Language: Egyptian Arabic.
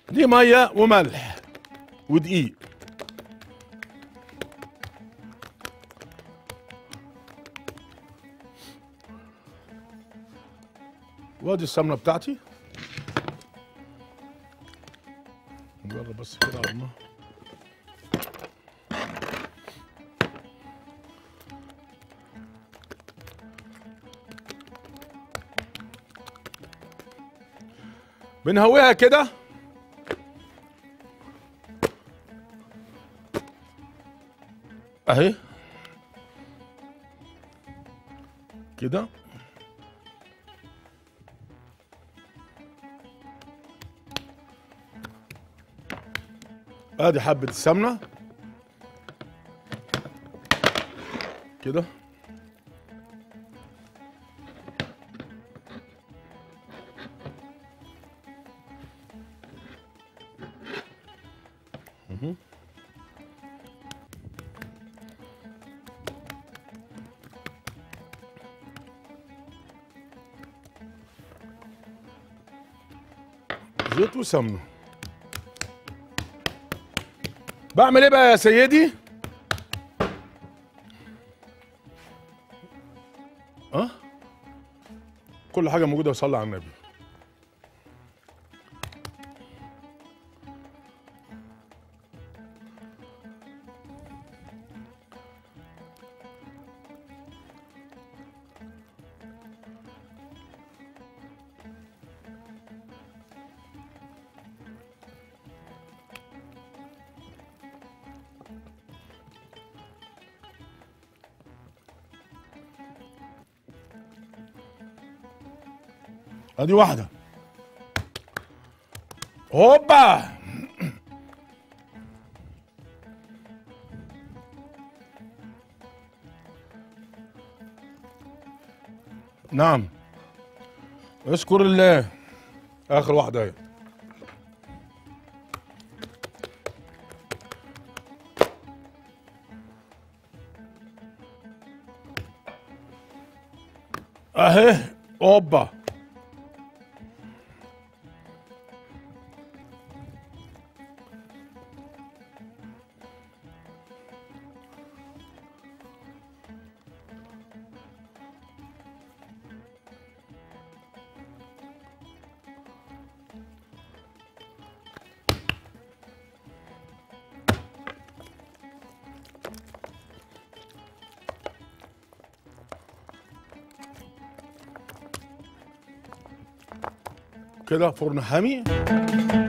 دي ميه وملح ودقيق وادي السمنه بتاعتي نجرب بس كده على النار بنهويها كده اهي كده ادي حبة السمنة كده مهم. زيت وسمنه بعمل ايه بقى يا سيدي اه كل حاجه موجوده وصلي على النبي ادي واحده هوبا نعم اشكر الله اخر واحده اهي اهي اوبا كده فرن حامي